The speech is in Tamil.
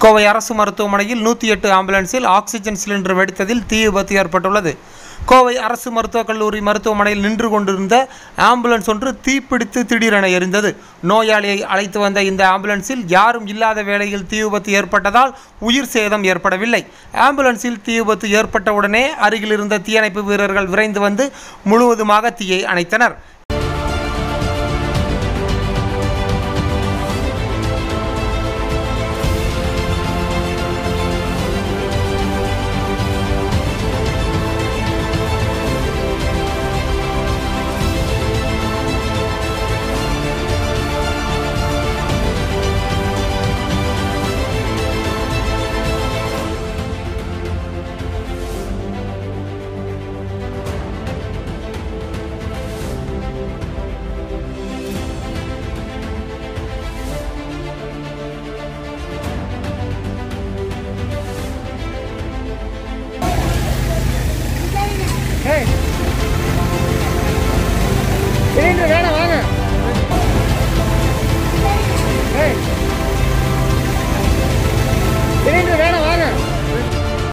கோவை அரசு மருத்துவமனையில் நூற்றி எட்டு ஆம்புலன்ஸில் ஆக்சிஜன் சிலிண்டர் வெடித்ததில் தீ விபத்து ஏற்பட்டுள்ளது கோவை அரசு மருத்துவக் கல்லூரி மருத்துவமனையில் நின்று கொண்டிருந்த ஆம்புலன்ஸ் ஒன்று தீப்பிடித்து திடீரென எரிந்தது நோயாளியை அழைத்து வந்த இந்த ஆம்புலன்ஸில் யாரும் இல்லாத வேளையில் தீ விபத்து ஏற்பட்டதால் உயிர் சேதம் ஏற்படவில்லை ஆம்புலன்ஸில் தீ விபத்து ஏற்பட்டவுடனே அருகில் இருந்த தீயணைப்பு வீரர்கள் விரைந்து வந்து முழுவதுமாக தீயை அணைத்தனர் சிலிண்டர் வேணாம்